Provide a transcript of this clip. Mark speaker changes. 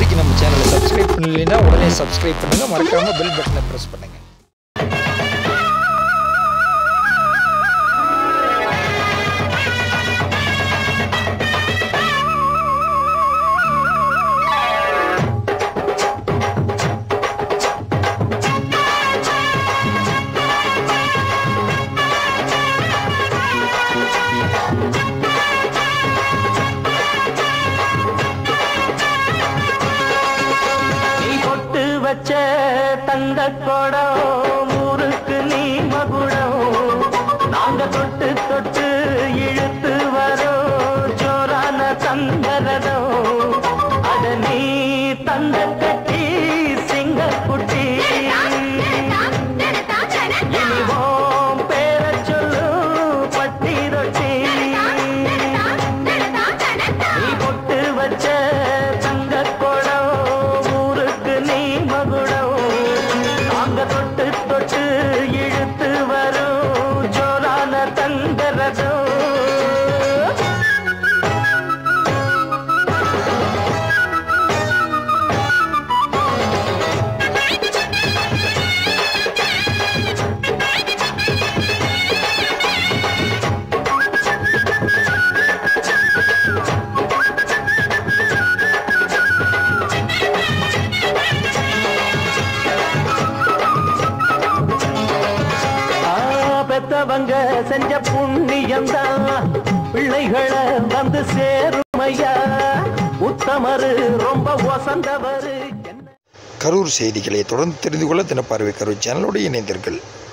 Speaker 1: வரைக்கும் நம்ம சேனலை சப்ஸ்கிரைப் பண்ணலைன்னா உடனே சப்ஸ்கிரைப் பண்ணுங்க மறக்காம பெல் பட்டனை ப்ரெஸ் பண்ணுங்க
Speaker 2: நீ பொட்டு வச்ச தங்க குடம் ஊருக்கு நீ மகுடம் நாங்க தொட்டு தொட்டு இழுத்து வரோம் ஜோரான தங்கரதம் அட நீ தந்த கட்டி சிங்க குட்டி இனிவோம் பேர சொல்லு பட்டி ரொட்டி நீ பொட்டு வச்ச தங்க குடம் ஊருக்கு நீ மகுடம் நாங்க தொட்டு தொட்டு இழுத்து வரும் ஜோரான தங்கரதம் ஆ, பெத்தவங்க செஞ்ச புண்ணியம்தான் பிள்ளைகளை வந்து சேருமையா உத்தமரு ரொம்ப ஒசந்தவரு என்ன
Speaker 1: கரூர் செய்திகளை தொடர்ந்து தெரிந்து கொள்ள தினப்பார்வை கரூர் சேனலோடு இணைந்தீர்கள்